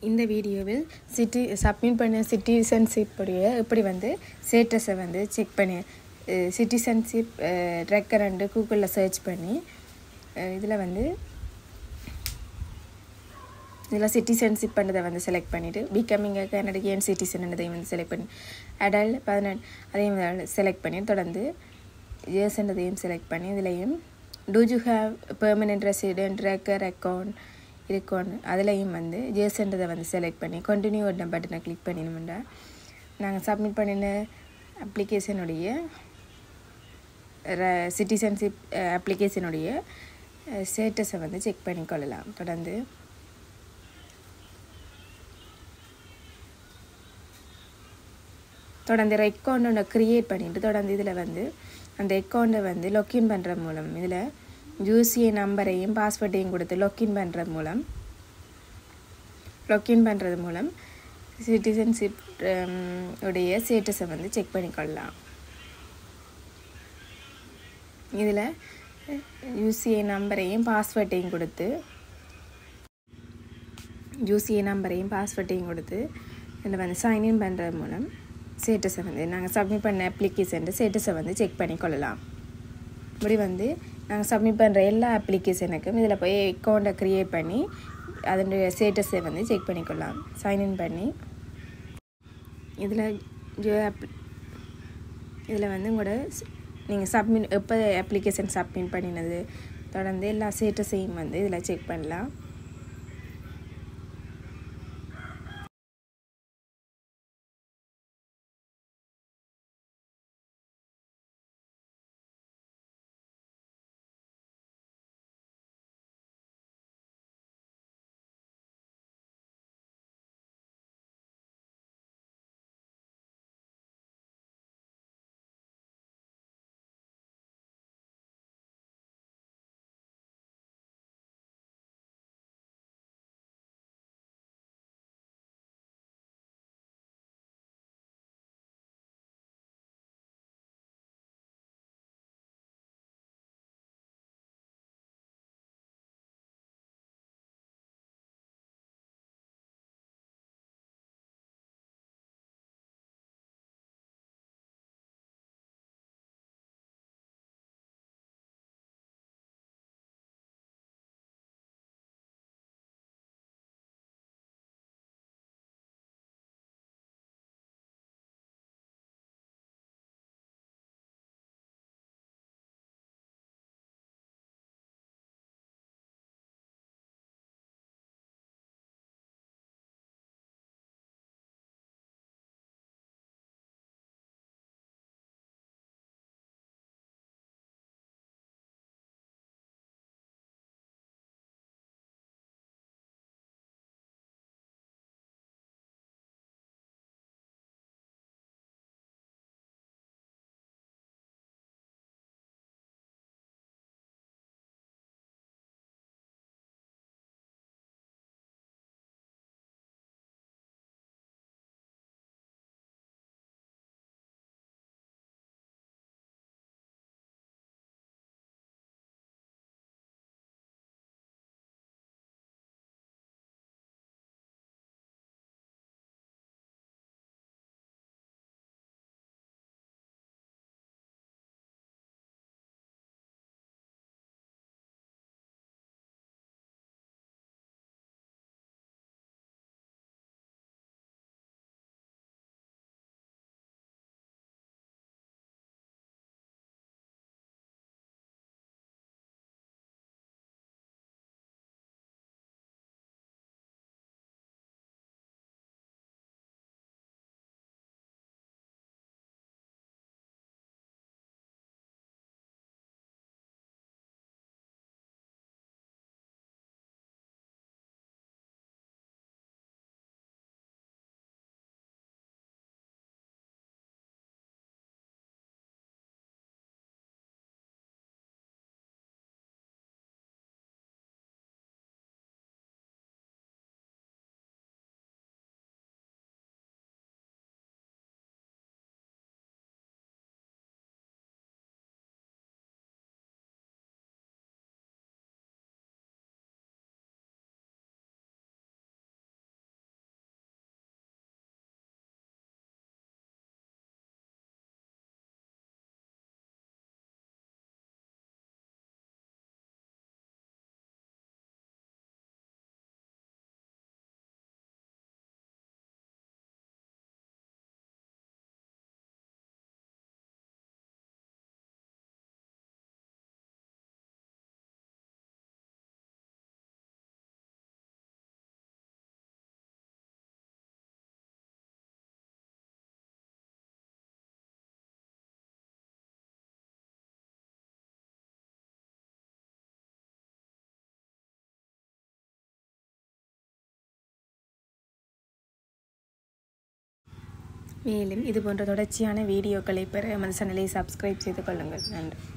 இந்த வீடியோவில் city submit பண்ண சிட்டிசன்ஷிப் உடைய எப்படி வந்து ஸ்டேட்டஸை வந்து செக் பண்ணி சிட்டிசன்ஷிப் ரெக்கரண்டு கூகுளில் சர்ச் பண்ணி இதில் வந்து இதில் சிட்டிசன்ஷிப் பண்ணதை வந்து செலக்ட் பண்ணிவிட்டு பிகமிங் கனடியன் சிட்டிசன் அதையும் வந்து செலக்ட் பண்ணி அடல் பதினெட்டு அதையும் செலக்ட் பண்ணி தொடர்ந்து இயர்ஸ்ன்றதையும் செலக்ட் பண்ணி இதுலேயும் do you have permanent resident recur account இருக்கோன்னு அதுலேயும் வந்து ஜேசன்றதை வந்து செலக்ட் பண்ணி கண்டினியூ ஒட்ட பட்டனை கிளிக் பண்ணினோம்னா நாங்கள் சப்மிட் பண்ணின அப்ளிகேஷனுடைய சிட்டிசன்ஷிப் அப்ளிகேஷனுடைய ஸ்டேட்டஸை வந்து செக் பண்ணிக்கொள்ளலாம் தொடர்ந்து தொடர்ந்து அக்கௌண்ட் ஒன்று க்ரியேட் பண்ணிவிட்டு தொடர்ந்து இதில் வந்து அந்த அக்கௌண்ட்டை வந்து லொக்கின் பண்ணுற மூலம் இதில் யூசிஏ நம்பரையும் பாஸ்வேர்டையும் கொடுத்து லொக்கின் பண்ணுறது மூலம் லொக்கின் பண்ணுறது மூலம் சிட்டிசன்ஷிப் உடைய ஸ்டேட்டஸை வந்து செக் பண்ணிக்கொள்ளலாம் இதில் யூசிஏ நம்பரையும் பாஸ்வேர்டையும் கொடுத்து யூசிஏ நம்பரையும் பாஸ்வேர்டையும் கொடுத்து இதில் வந்து சைன்இன் பண்ணுறது மூலம் ஸ்டேட்டஸை வந்து நாங்கள் சப்மிட் பண்ண அப்ளிகேஷன் ஸ்டேட்டஸை வந்து செக் பண்ணிக்கொள்ளலாம் இப்படி வந்து நாங்கள் சப்மிட் பண்ணுற எல்லா அப்ளிகேஷனுக்கும் இதில் போய் அக்கௌண்ட்டை க்ரியேட் பண்ணி அதனுடைய ஸ்டேட்டஸை வந்து செக் பண்ணிக்கொள்ளலாம் சைன்இன் பண்ணி இதில் ஜியோ அப் இதில் வந்து உங்களோட நீங்கள் சப்மிட் எப்போ அப்ளிகேஷன் சப்மிட் பண்ணினது தொடர்ந்து எல்லா ஸ்டேட்டஸையும் வந்து இதில் செக் பண்ணலாம் மேலும் இது போன்ற தொடர்ச்சியான வீடியோக்களை பெற எமது சேனலை சப்ஸ்கிரைப் செய்து கொள்ளுங்கள் நன்றி